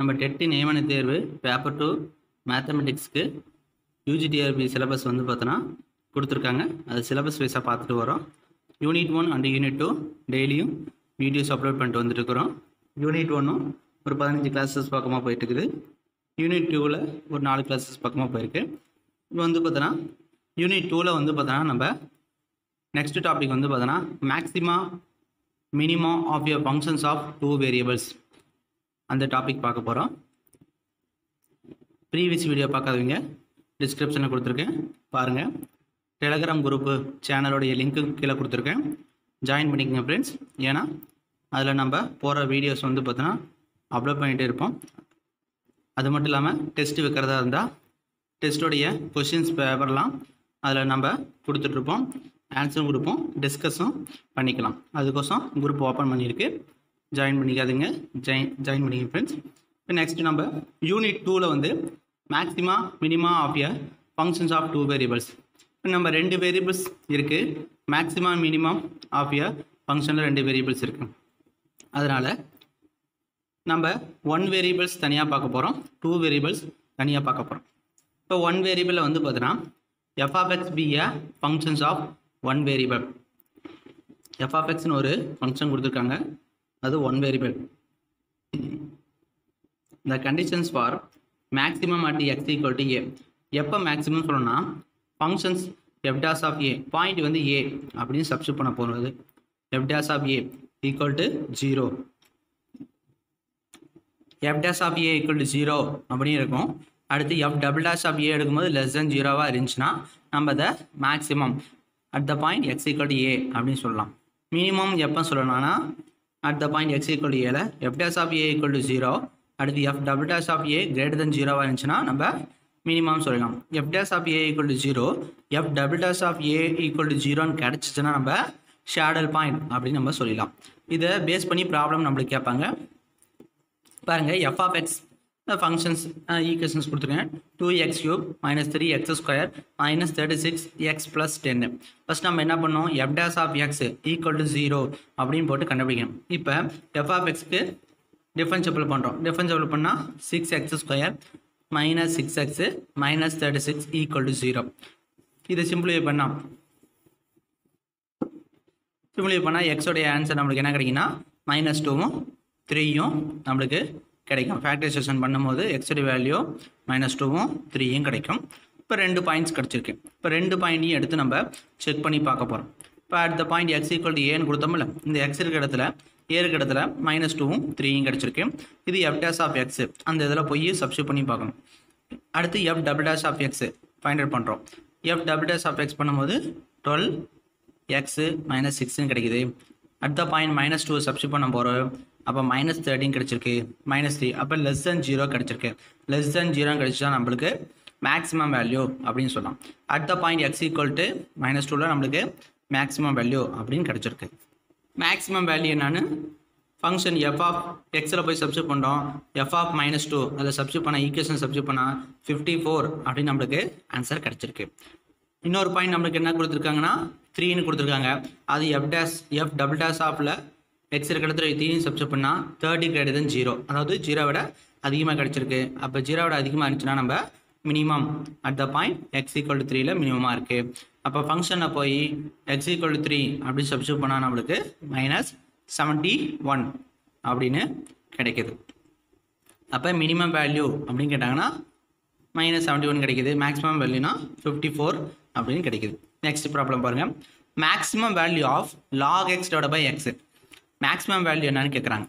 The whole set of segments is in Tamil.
நம்ம டெட்டு நியமன தேர்வு பேப்பர் டூ மேத்தமெட்டிக்ஸ்க்கு யூஜிடிஆர்பி சிலபஸ் வந்து பார்த்தோன்னா கொடுத்துருக்காங்க அது சிலபஸ் வைஸாக பார்த்துட்டு வரோம் unit one and unit two டெய்லியும் வீடியோஸ் அப்லோட் பண்ணிட்டு வந்துட்டு இருக்கிறோம் யூனிட் ஒன்னும் ஒரு பதினஞ்சு கிளாஸஸ் பக்கமாக போயிட்டு இருக்குது யூனிட் டூவில் ஒரு நாலு கிளாஸஸ் பக்கமாக போயிருக்கு இப்போ வந்து பார்த்தோன்னா யூனிட் டூவில் வந்து பார்த்தோன்னா நம்ம நெக்ஸ்ட் டாபிக் வந்து பார்த்தோன்னா மேக்ஸிமா மினிமம் ஆஃப் யர் ஃபங்க்ஷன்ஸ் ஆஃப் டூ வேரியபிள்ஸ் அந்த டாபிக் பார்க்க போகிறோம் ப்ரீவியஸ் வீடியோ பார்க்காதவங்க டிஸ்கிரிப்ஷனில் கொடுத்துருக்கேன் பாருங்கள் டெலகிராம் குரூப்பு சேனலோடைய லிங்க்கு கீழே கொடுத்துருக்கேன் ஜாயின் பண்ணிக்கங்க ஃப்ரெண்ட்ஸ் ஏன்னா அதில் நம்ம போகிற வீடியோஸ் வந்து பார்த்தோன்னா அப்லோட் பண்ணிகிட்டே இருப்போம் அது மட்டும் இல்லாமல் டெஸ்ட் வைக்கிறதா இருந்தால் டெஸ்ட்டோடைய கொஷின்ஸ் பேப்பர்லாம் அதில் நம்ம கொடுத்துட்ருப்போம் ஆன்சரும் கொடுப்போம் டிஸ்கஸும் பண்ணிக்கலாம் அதுக்கோசம் குரூப் ஓப்பன் பண்ணியிருக்கு ஜாயின் பண்ணிக்காதீங்க ஜாயின் ஜாயின் பண்ணிங்க ஃப்ரெண்ட்ஸ் இப்போ நெக்ஸ்ட் நம்ம யூனிட் டூவில் வந்து மேக்ஸிமா மினிமா ஆஃப் ய ஃபங்க்ஷன்ஸ் ஆஃப் டூ வேரியபிள்ஸ் இப்போ நம்ம ரெண்டு வேரியபிள்ஸ் இருக்குது மேக்ஸிமா மினிமம் ஆஃப் ய ஃபங்க்ஷனில் ரெண்டு வேரியபிள்ஸ் இருக்குது அதனால் நம்ம ஒன் வேரியபிள்ஸ் தனியாக பார்க்க போகிறோம் டூ வேரியபிள்ஸ் தனியாக பார்க்க போகிறோம் இப்போ ஒன் வேரியபிளில் வந்து பார்த்தீங்கன்னா F of X be a functions of one variable F of எக்ஸ்னு ஒரு ஃபங்க்ஷன் கொடுத்துருக்காங்க அது one variable the conditions for maximum at X equal to A எப்போ மேக்ஸிமம் சொல்லணும்னா functions F dash of A point வந்து ஏ அப்படின்னு சப்ஸ்டியூட் பண்ண போகிறது F dash of A equal to zero F dash of A equal to zero அப்படின்னு இருக்கும் அடுத்து F double dash of A எடுக்கும்போது லெஸ் தென் ஜீரோவாக இருந்துச்சுன்னா நம்ம அதை maximum at the point X equal to A அப்படின்னு சொல்லலாம் மினிமம் எப்போ சொல்லணும்னா at the point X equal to ஏல F dash of A equal to zero அடுத்து F double dash of A greater than ஜீரோவாக இருந்துச்சுன்னா நம்ம மினிமம் சொல்லலாம் F dash of A equal to zero F double dash of A equal to ஜீரோன்னு கிடச்சிச்சுன்னா நம்ம ஷேடல் பாயிண்ட் அப்படின்னு நம்ம சொல்லிடலாம் இதை பேஸ் பண்ணி ப்ராப்ளம் நம்மளுக்கு கேட்பாங்க பாருங்கள் F of X functions equations கொடுத்துருக்கேன் two X cube minus three X square minus thirty six X plus டென்னு ஃபஸ்ட் நம்ம என்ன பண்ணோம் F dash of X equal to zero அப்படின்னு போட்டு கண்டுபிடிக்கணும் இப்போ எஃப் ஆஃப் எக்ஸ்க்கு டிஃபரன்ஷியபிள் பண்ணுறோம் டிஃபரன்ஷியபிள் பண்ணால் six X square minus six X minus thirty six equal to zero இதை சிம்பிளிஃபை பண்ணால் சிம்பிளிஃபை பண்ணால் எக்ஸோடைய ஆன்சர் நம்மளுக்கு என்ன கிடைக்குன்னா மைனஸ் டூவும் த்ரீயும் நம்மளுக்கு கிடைக்கும் ஃபேக்டரைசேஷன் பண்ணும்போது எக்ஸோடைய வேல்யூ மைனஸ் டூவும் த்ரீயும் கிடைக்கும் இப்போ ரெண்டு பாயிண்ட்ஸ் கிடச்சிருக்கு இப்போ ரெண்டு பாயிண்ட்டையும் எடுத்து நம்ம செக் பண்ணி பார்க்க போகிறோம் இப்போ at the point X equal to ஏன்னு கொடுத்தோம்ல இந்த எக்ஸ் இருக்க இடத்துல ஏ இருக்க இடத்துல மைனஸ் டூவும் த்ரீயும் கிடச்சிருக்கு இது எஃப் டேஸ் ஆஃப் எக்ஸ் அந்த இதில் போய் சப்ஸ்டியூட் பண்ணி பார்க்கணும் அடுத்து F double dash of X find out பண்ணுறோம் F double dash of X பண்ணும்போது டுவெல் எக்ஸு மைனஸ் சிக்ஸ்னு கிடைக்குது at the point minus two substitute பண்ண போகிறோம் அப்போ மைனஸ் தேர்ட்டின் கிடச்சிருக்கு மைனஸ் த்ரீ அப்போ லெஸ் தென் ஜீரோ கிடச்சிருக்கு லெஸ் தென் ஜீரோ கிடச்சிட்டா நம்மளுக்கு மேக்ஸிமம் வேல்யூ அப்படின்னு சொல்லலாம் at the point X equal to minus டூவில் நம்மளுக்கு மேக்ஸிமம் வேல்யூ அப்படின்னு கிடச்சிருக்கு மேக்ஸிமம் வேல்யூ என்னன்னு ஃபங்க்ஷன் எஃப் ஆஃப் எக்ஸில் போய் சப்ஸ்டியூட் பண்ணுறோம் எஃப் ஆஃப் மைனஸ் டூ அதில் சப்ஸ்டியூட் பண்ண ஈக்குவேஷன் சப்ஸ்டியூட் பண்ணால் ஃபிஃப்டி ஃபோர் அப்படின்னு நம்மளுக்கு ஆன்சர் கிடச்சிருக்கு இன்னொரு பாயிண்ட் நம்மளுக்கு என்ன கொடுத்துருக்காங்கன்னா த்ரீன்னு கொடுத்துருக்காங்க அது F dash F double dash ஆஃபில் எக்ஸ் இருக்கிற இடத்துல த்ரீன்னு சப்ஸ்டியூட் பண்ணால் தேர்ட்டி கிரேட்டர் தென் ஜீரோ அதாவது ஜீரோ விட அதிகமாக கிடச்சிருக்கு அப்போ ஜீரோ விட அதிகமாக இருந்துச்சுன்னா நம்ம minimum at the point X equal to த்ரீல மினிமமாக இருக்குது அப்போ ஃபங்க்ஷனில் போய் எக்ஸ் ஈக்குவல் டு த்ரீ அப்படி சப்ஸ்டியூட் பண்ணால் நம்மளுக்கு மைனஸ் செவன்ட்டி ஒன் அப்படின்னு கிடைக்கிது அப்போ மினிமம் வேல்யூ அப்படின்னு கேட்டாங்கன்னா மைனஸ் செவன்ட்டி ஒன் கிடைக்கிது மேக்ஸிமம் வேல்யூனா ஃபிஃப்டி ஃபோர் அப்படின்னு கிடைக்கிது நெக்ஸ்ட் ப்ராப்ளம் பாருங்கள் maximum value of log X டோட பை எக்ஸ் மேக்ஸிமம் வேல்யூ என்னன்னு கேட்குறாங்க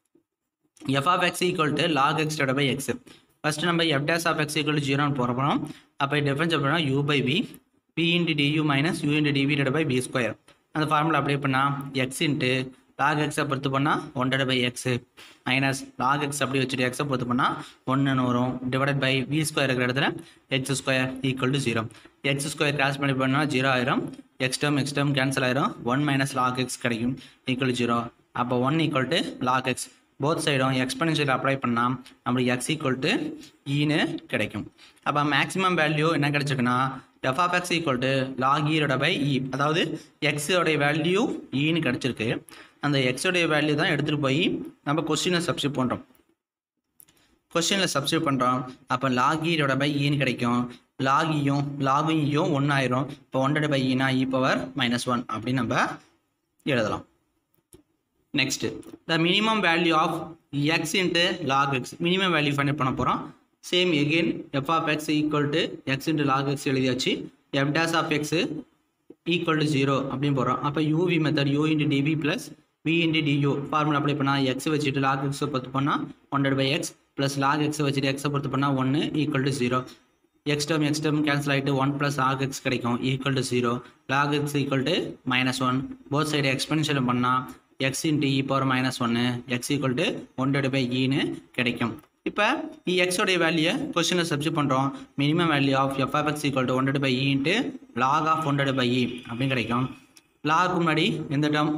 F of X equal to log X டோட பை எக்ஸ் ஃபஸ்ட்டு நம்ம F dash of X equal to ஜீரோன்னு போகிறோம் அப்போ டிஃபரன்ஸ் எப்படின்னா U by V P into DU minus U into DV டோட பை பி ஸ்கொயர் அந்த ஃபார்முலா அப்ளை பண்ணால் எக்ஸ் இன்ட்டு லாக் எக்ஸை பொறுத்து பண்ணால் ஒன் டட் by X minus log X அப்படி வச்சுட்டு எக்ஸை பொறுத்து பண்ணால் ஒன்றுன்னு வரும் டிவைடட் பை வி ஸ்கொயர் இருக்கிற இடத்துல X square equal to zero X square cross பண்ணி பண்ணால் ஜீரோ ஆயிரும் X term X term cancel ஆயிரும் ஒன் மைனஸ் லாக் எக்ஸ் கிடைக்கும் ஈக்குவல் ஜீரோ அப்போ one equal to log X both சைடும் எக்ஸ்பென்ஷியல் அப்ளை பண்ணால் நம்மளுக்கு எக்ஸ் ஈக்குவல் டு ஈன்னு கிடைக்கும் அப்போ மேக்ஸிமம் வேல்யூ என்ன கிடைச்சிருக்குன்னா F of X equal to log ஈரோட பை இ அதாவது எக்ஸோடைய வேல்யூ ஈன்னு கிடச்சிருக்கு அந்த எக்ஸோடைய வேல்யூ தான் எடுத்துகிட்டு போய் நம்ம கொஸ்டினை சப்ஸ்டியூட் பண்ணுறோம் கொஸ்டினில் சப்ஸ்டியூட் பண்ணுறோம் அப்போ லாக் ஈரோட பை ஈன்னு கிடைக்கும் லாகியும் லாகியும் ஒன்றாயிரும் இப்போ ஒன்றரை பை ஈனா இ பவர் மைனஸ் ஒன் அப்படின்னு நம்ம எழுதலாம் next the minimum value of X into log X minimum value find பண்ண போகிறோம் same again F of X equal to X into log X எழுதியாச்சு F dash of X equal to zero அப்படின்னு போடுறோம் அப்போ UV method U into DV plus V into DU formula apply பண்ணால் எக்ஸ் வச்சுட்டு லாக் எக்ஸை பொறுத்து பண்ணால் ஒன்றரை பை எக்ஸ் ப்ளஸ் லாக் எக்ஸை வச்சுட்டு எக்ஸை பொறுத்து பண்ணால் ஒன்று equal to zero X term X term cancel ஆகிட்டு ஒன் ப்ளஸ் லாக் எக்ஸ் கிடைக்கும் equal to zero log X equal to minus one both side expansion பண்ணால் எக்ஸ் இன்ட்டு இ பவர் மைனஸ் ஒன்று எக்ஸ் ஈக்குவல் டு ஒன்றரை பை ஈன்னு கிடைக்கும் இப்போ இ எக்ஸோடைய வேல்யூயை கொஸ்டினில் சப்ஸ்டியூட் பண்ணுறோம் minimum value of F of X equal to ஒன்றரை by E into log of ஒன்றரை பை இ அப்படின்னு கிடைக்கும் லாக்கு முன்னாடி எந்த டேர்ம்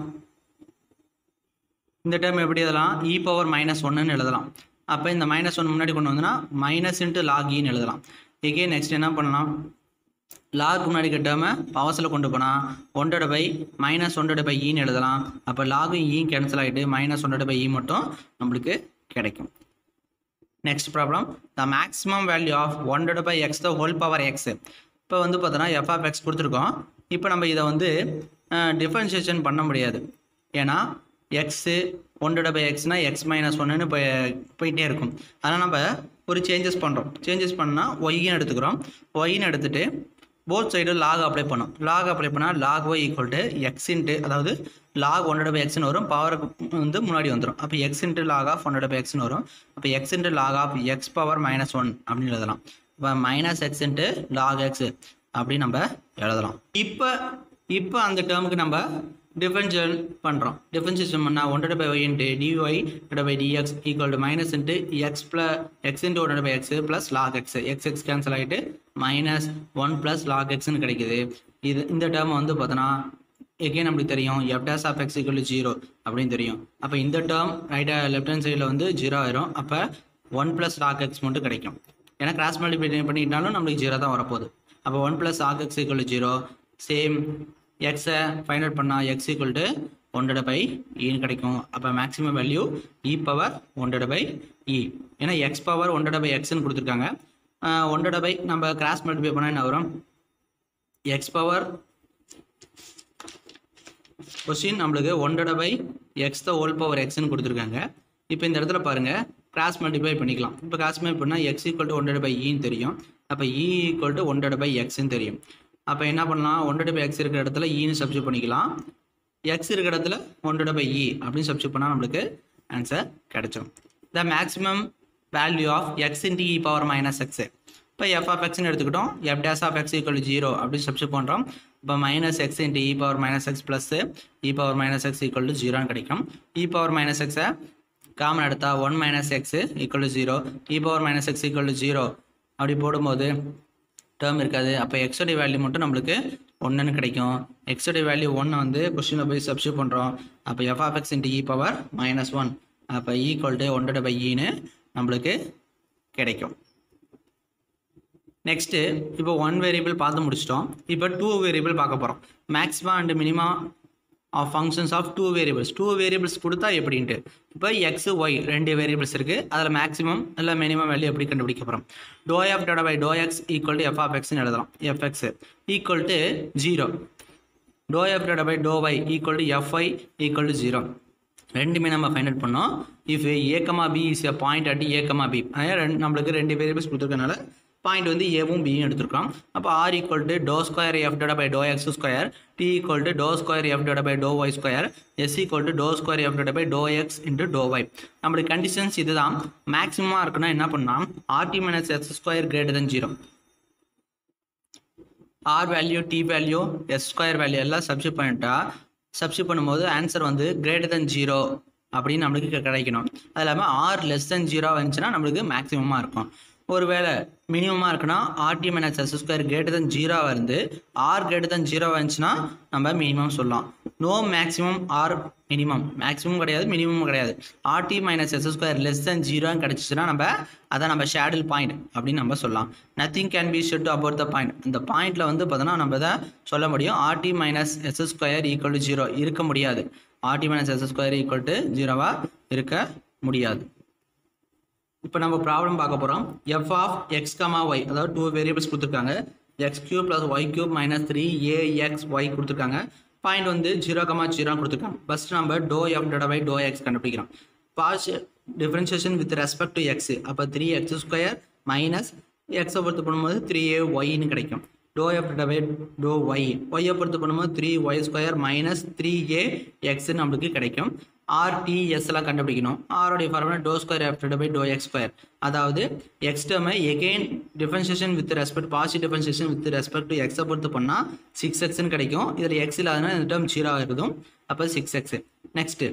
இந்த டேர்ம் எப்படி எழுதலாம் இ பவர் மைனஸ் ஒன்றுன்னு எழுதலாம் அப்போ இந்த மைனஸ் ஒன் முன்னாடி கொண்டு வந்தோன்னா மைனஸ் இன்ட்டு லாக் ஈன்னு எழுதலாம் எகே நெக்ஸ்ட் என்ன பண்ணலாம் லாக் முன்னாடி டேர்மை பவர்ஸில் கொண்டு போனால் ஒன்றோட பை மைனஸ் ஒன்றோட பை ஈன்னு எழுதலாம் அப்போ லாகும் ஈயும் கேன்சல் ஆகிட்டு மைனஸ் ஒன்றோட பை இ மட்டும் நம்மளுக்கு கிடைக்கும் next problem the maximum value of ஒன்றோட by X the whole power X இப்போ வந்து பார்த்தோன்னா எஃப் ஆஃப் எக்ஸ் கொடுத்துருக்கோம் இப்போ நம்ம இதை வந்து டிஃபரன்ஷியேஷன் பண்ண முடியாது ஏன்னா எக்ஸு ஒன்றோட பை எக்ஸ்னால் எக்ஸ் மைனஸ் ஒன்றுன்னு போய் போயிட்டே இருக்கும் அதனால் நம்ம ஒரு சேஞ்சஸ் பண்ணுறோம் சேஞ்சஸ் பண்ணால் ஒய்ன்னு எடுத்துக்கிறோம் ஒய்ன்னு எடுத்துகிட்டு போத் சைடு லாக் அப்ளை பண்ணோம் லாக் அப்ளை பண்ணால் log Y equal to X into அதாவது லாக் ஒன்றோட பை எக்ஸ்னு வரும் பவருக்கு வந்து முன்னாடி வந்துடும் அப்போ எக்ஸ் இன்ட்டு லாக் ஆஃப் ஒன்றோட பை எக்ஸ்னு வரும் அப்போ X into log of X power minus one அப்படின்னு எழுதலாம் இப்போ minus X into log X அப்படின்னு நம்ம எழுதலாம் இப்போ இப்போ அந்த டேர்முக்கு நம்ம டிஃபரன்ஷியல் பண்ணுறோம் டிஃபரன்ஷியேஷன் பண்ணால் ஒன்றரை by Y into DY divide by DX equal to minus into X plus X into ஒன்றரை by X plus log X X X cancel ஆகிட்டு மைனஸ் ஒன் ப்ளஸ் லாக் எக்ஸ்னு கிடைக்குது இது இந்த டேர்ம் வந்து பார்த்தோன்னா எகெயின் நம்மளுக்கு தெரியும் F dash of X equal zero அப்படின்னு தெரியும் அப்போ இந்த டேர்ம் ரைட் லெஃப்ட் ஹேண்ட் சைடில் வந்து ஜீரோ ஆயிரும் அப்போ ஒன் ப்ளஸ் லாக் எக்ஸ் மட்டும் கிடைக்கும் ஏன்னா கிராஸ் மல்டிப்ளை பண்ணிட்டாலும் நம்மளுக்கு ஜீரோ தான் வரப்போகுது அப்போ one plus log X equal zero same எக்ஸை ஃபைண்ட் அவுட் பண்ணால் எக்ஸ் ஈக்குவல் டு ஒன்றரை பை ஈன்னு கிடைக்கும் அப்போ மேக்ஸிமம் வேல்யூ இ பவர் ஒன்றரை பை இ ஏன்னா எக்ஸ் பவர் ஒன்றரை பை எக்ஸ்னு கொடுத்துருக்காங்க ஒன்றரை பை நம்ம கிராஸ் மல்டிப்ளை பண்ணால் என்ன வரும் எக்ஸ் பவர் கொஸ்டின் நம்மளுக்கு ஒன்றரை by X the whole power எக்ஸ்னு கொடுத்துருக்காங்க இப்போ இந்த இடத்துல பாருங்கள் கிராஸ் மல்டிப்ளை பண்ணிக்கலாம் இப்போ கிராஸ் மல்டிப்ளை பண்ணால் எக்ஸ் ஈக்குவல் டு ஒன்றரை பை ஈன்னு தெரியும் அப்போ இ ஈக்குவல் டு ஒன்றரை பை எக்ஸ்ன்னு தெரியும் அப்போ என்ன பண்ணலாம் ஒன்றரை பை எக்ஸ் இருக்கிற இடத்துல ஈன்னு சப்ஸ்டியூட் பண்ணிக்கலாம் எக்ஸ் இருக்கிற இடத்துல ஒன்றரை பை இ அப்படின்னு சப்ஸ்டியூட் பண்ணால் நம்மளுக்கு ஆன்சர் கிடைச்சிடும் the maximum value of x into e power minus x இப்போ எஃப் ஆஃப் எக்ஸ்னு எடுத்துக்கிட்டோம் f dash of X equal zero அப்படின்னு சப்ஸ்டியூட் பண்ணுறோம் இப்போ minus X into E power minus x plus e power minus x equal to ஜீரோன்னு கிடைக்கும் இ பவர் மைனஸ் எக்ஸை காமன் எடுத்தால் one minus x equal to zero e power minus x equal to zero அப்படி போடும்போது டேர்ம் இருக்காது அப்போ எக்ஸோடைய வேல்யூ மட்டும் நம்மளுக்கு ஒன்றுன்னு கிடைக்கும் எக்ஸோடைய வேல்யூ ஒன்று வந்து கொஸ்டினில் போய் சப்ஸ்டியூட் பண்ணுறோம் அப்போ f of X into E power minus one அப்போ ஈக்குவல் டு ஒன்றரை பை ஈன்னு நம்மளுக்கு கிடைக்கும் நெக்ஸ்ட்டு இப்போ ஒன் வேரியபிள் பார்த்து முடிச்சிட்டோம் இப்போ டூ வேரியபிள் பார்க்க போகிறோம் maximum and minimum of functions of two variables two variables கொடுத்தா எப்படின்ட்டு இப்போ எக்ஸ் ஒய் ரெண்டு வேரியபிள்ஸ் இருக்குது அதில் மேக்ஸிமம் இல்லை மினிமம் வேல்யூ எப்படி கண்டுபிடிக்க போகிறோம் டோ எஃப் டோட by doe x equal to f of எக்ஸ்னு எழுதலாம் f x equal to zero doe f டோட by doe y equal to எஃப்ஐ ஈக்குவல் டு ஜீரோ ரெண்டுமே நம்ம ஃபைண்ட் அவுட் பண்ணோம் if a comma b is a point at a comma b ரெண்டு நம்மளுக்கு ரெண்டு வேரியபிள்ஸ் கொடுத்துருக்கனால பாயிண்ட் வந்து ஏவும் பியும் எடுத்துருக்கோம் அப்போ r equal to doe square f டோட by doe x square t equal to doe square f டோட by doe y square s equal to doe square f டோட by doe x into doe y நம்மளுக்கு கண்டிஷன்ஸ் இதுதான் மேக்ஸிமமாக இருக்குன்னா என்ன பண்ணலாம் r t minus x square greater than zero r value t value s square value எல்லாம் சப்ஸ்டியூட் பண்ணிட்டா சப்ஸ்டியூட் பண்ணும்போது ஆன்சர் வந்து கிரேட்டர் தன் ஜீரோ அப்படின்னு நம்மளுக்கு கிடைக்கணும் அது இல்லாமல் ஆர் லெஸ் தென் ஜீரோ வந்துச்சுன்னா நம்மளுக்கு மேக்ஸிமமாக இருக்கும் ஒருவேளை மினிமமாக இருக்குன்னா r t minus s square greater than ஜீரோவாக இருந்து ஆர் கிரேட்டர் தன் ஜீரோ வந்துச்சுன்னா நம்ம மினிமம் சொல்லலாம் no maximum or minimum maximum கிடையாது மினிமம் கிடையாது r t minus s square less than ஜீரோன்னு கிடச்சிச்சுன்னா நம்ம அதை நம்ம ஷேடில் பாயிண்ட் அப்படின்னு நம்ம சொல்லலாம் nothing can be said about the point இந்த பாயிண்ட்டில் வந்து பார்த்தோன்னா நம்ம இதை சொல்ல முடியும் r t minus s square equal to zero இருக்க முடியாது r t minus s square equal to ஜீரோவாக இருக்க முடியாது இப்போ நம்ம ப்ராப்ளம் பார்க்க போகிறோம் f of x comma y அதாவது டூ வேரியபிள்ஸ் கொடுத்துருக்காங்க x cube plus y cube minus three a x y கொடுத்துருக்காங்க பாயிண்ட் வந்து ஜீரோ கமா ஜீரோ கொடுத்துருக்காங்க ஃபஸ்ட் நம்ம டோ எஃப் டோட பை டோ எக்ஸ் கண்டுபிடிக்கிறோம் பாஸ் differentiation with respect to x அப்போ த்ரீ எக்ஸ் ஸ்கொயர் மைனஸ் எக்ஸை பொறுத்து பண்ணும்போது த்ரீ ஏ ஒய்னு கிடைக்கும் டோ எஃப் டபை டோ ஒய் ஒய்யை பொறுத்து பண்ணும்போது three y square minus three a எக்ஸ்ன்னு நம்மளுக்கு கிடைக்கும் ஆர்டிஎஸ் எல்லாம் கண்டுபிடிக்கணும் ஆரோடைய formula doe square f by doe x square அதாவது எக்ஸ் டேர்மை again differentiation with respect positive differentiation with respect to எக்ஸை பொறுத்து பண்ணால் சிக்ஸ் எக்ஸ்னு கிடைக்கும் இதில் எக்ஸ் இல்லாதனால இந்த டேர்ம் ஜீரோ இருக்கும் அப்போ six x next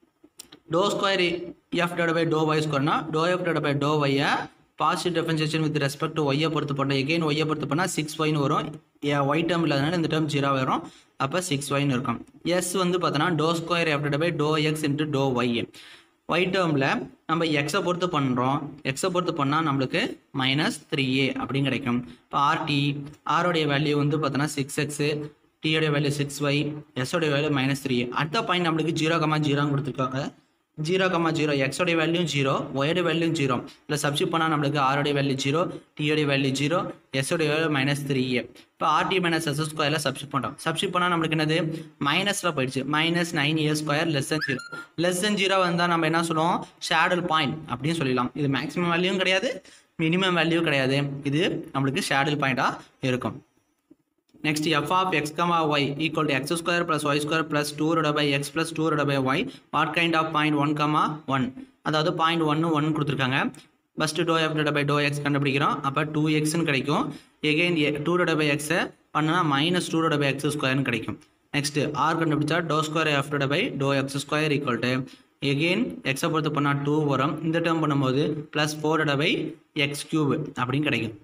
doe square f டோட பை டோ ஒய் ஸ்கொயர்னா டோ எஃப் டோட பை டோ ஒய்யை positive differentiation with respect to ஒய்யை பொறுத்து பண்ணோம் எகெயின் ஒய்யை பொறுத்து பண்ணால் சிக்ஸ் ஒய்னு வரும் ஒய் டேர்ம் இல்லாதனால இந்த டேர்ம் ஜீரோ வரும் அப்போ சிக்ஸ் ஒய்னு இருக்கும் எஸ் வந்து பார்த்தோன்னா doe square f by doe x into doe y y டேர்மில் நம்ம எக்ஸை பொறுத்து பண்ணுறோம் எக்ஸை பொறுத்து பண்ணால் நம்மளுக்கு மைனஸ் த்ரீ ஏ அப்படின்னு கிடைக்கும் இப்போ ஆர்டி ஆரோடைய வேல்யூ வந்து பார்த்தோன்னா சிக்ஸ் எக்ஸு டியோடைய வேல்யூ சிக்ஸ் ஒய் எஸ்ஸோடைய வேல்யூ மைனஸ் த்ரீ அடுத்த பாயிண்ட் நம்மளுக்கு ஜீரோ கமா ஜீரோன்னு கொடுத்துருக்காங்க ஜீரோ கமா ஜீரோ எக்ஸோடைய வேல்யூ ஜீரோ ஒயோடைய வேல்யூ ஜீரோ இல்லை சப்ஸ்டியூட் பண்ணால் நம்மளுக்கு ஆரோடைய வேல்யூ ஜீரோ டியோடைய வேல்யூ ஜீரோ எஸ்ஸோடைய வேல்யூ மைனஸ் த்ரீ இப்போ ஆர்டி மைனஸ் எஸ் ஸ்கொயரில் சப்ஸ்டியூட் பண்ணுறோம் சப்ஸ்டியூட் பண்ணால் நம்மளுக்கு என்னது மைனஸில் போயிடுச்சு minus nine a square less than zero less than zero வந்தால் நம்ம என்ன சொல்லுவோம் ஷேடல் பாயிண்ட் அப்படின்னு சொல்லிடலாம் இது மேக்ஸிமம் வேல்யூவும் கிடையாது மினிமம் வேல்யூ கிடையாது இது நம்மளுக்கு ஷேடல் பாயிண்ட்டாக இருக்கும் next f of x comma y equal to x square plus y square plus 2 divided by x plus 2 divided by y what kind of point 1 comma 1 அதாவது பாயிண்ட் ஒன்று ஒன் கொடுத்துருக்காங்க first doe f divide by doe x கண்டுபிடிக்கிறோம் அப்போ டூ எக்ஸ்னு கிடைக்கும் எகெயின் டூ டிவைட் பை எக்ஸை பண்ணனா minus two divide by x ஸ்கொயர்னு கிடைக்கும் நெக்ஸ்ட்டு ஆர் கண்டுபிடிச்சா doe square f divide by doe x square equal to again எக்ஸை பொறுத்து பண்ணால் டூ வரும் இந்த டேர்ம் பண்ணும்போது plus four divide by x cube அப்படின்னு கிடைக்கும்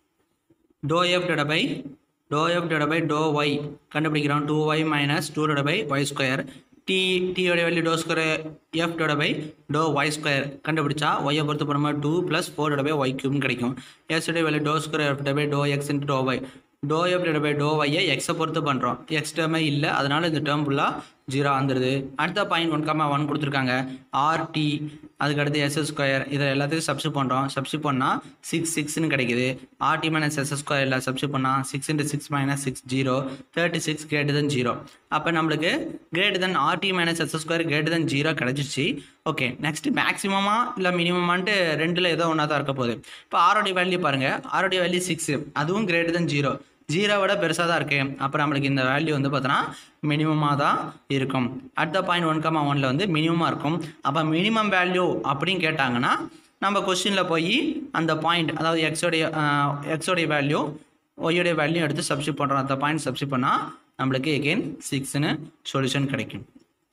doe f divide by doe f divide by doe y கண்டுபிடிக்கிறோம் two y minus two divide by y square t டியோட value doe square f divide by doe y square கண்டுபிடிச்சா ஒய்யை பொறுத்து பண்ணும்போது two plus four divide by y கியூப்னு கிடைக்கும் எஸ் உடைய value doe square f divide by doe x into doe y doe f divide by doe ஒய்யை எக்ஸை பொறுத்து பண்ணுறோம் எக்ஸ் டேர்மே இல்லை அதனால் இந்த டேர்ம் ஃபுல்லாக ஜீரோ வந்துடுது அடுத்த பாயிண்ட் ஒன் கம்மா ஒன் கொடுத்துருக்காங்க ஆர்டி அதுக்கடுத்து எஸ் ஸ்கொயர் இதை எல்லாத்தையும் சப்ஸ்டியூட் பண்ணுறோம் சப்ஸ்டியூட் பண்ணால் சிக்ஸ் சிக்ஸ்னு கிடைக்குது ஆர்டி மைனஸ் எஸ் ஸ்கொயர் இல்லை சப்ஸ்டியூட் பண்ணால் six into six minus six zero thirty six greater than zero அப்போ நம்மளுக்கு greater than r t minus s square greater than zero கிடச்சிச்சு ஓகே நெக்ஸ்ட் மேக்ஸிமமா இல்லை மினிமமான்ட்டு ரெண்டில் ஏதோ ஒன்றா தான் இருக்க போகுது இப்போ ஆரோடைய வேல்யூ பாருங்கள் ஆரோடைய வேல்யூ சிக்ஸ் அதுவும் கிரேட்டர் தென் ஜீரோ ஜீரோவோட பெருசாக தான் இருக்குது அப்போ நம்மளுக்கு இந்த வேல்யூ வந்து பார்த்தோன்னா மினிமமாக தான் இருக்கும் அடுத்த பாயிண்ட் ஒன் கமா ஒனில் வந்து மினிமமாக இருக்கும் அப்போ மினிமம் வேல்யூ அப்படின்னு கேட்டாங்கன்னா நம்ம கொஸ்டினில் போய் அந்த பாயிண்ட் அதாவது எக்ஸோடைய எக்ஸோடைய வேல்யூ ஒய்யோடைய வேல்யூ எடுத்து சப்ஸ்டியூட் பண்ணுறோம் அந்த பாயிண்ட் சப்ஸ்டியூட் பண்ணால் நம்மளுக்கு எகெயின் சிக்ஸ்னு சொல்யூஷன் கிடைக்கும்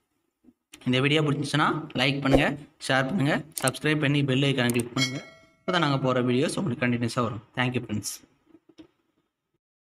இந்த வீடியோ பிடிச்சிச்சுன்னா லைக் பண்ணுங்கள் ஷேர் பண்ணுங்கள் சப்ஸ்கிரைப் பண்ணி பெல் ஐக்கான கிளிக் பண்ணுங்கள் அப்போ தான் நாங்கள் போகிற வீடியோஸ் உங்களுக்கு கண்டினியூஸாக வரும் தேங்க்யூ ஃப்ரெண்ட்ஸ்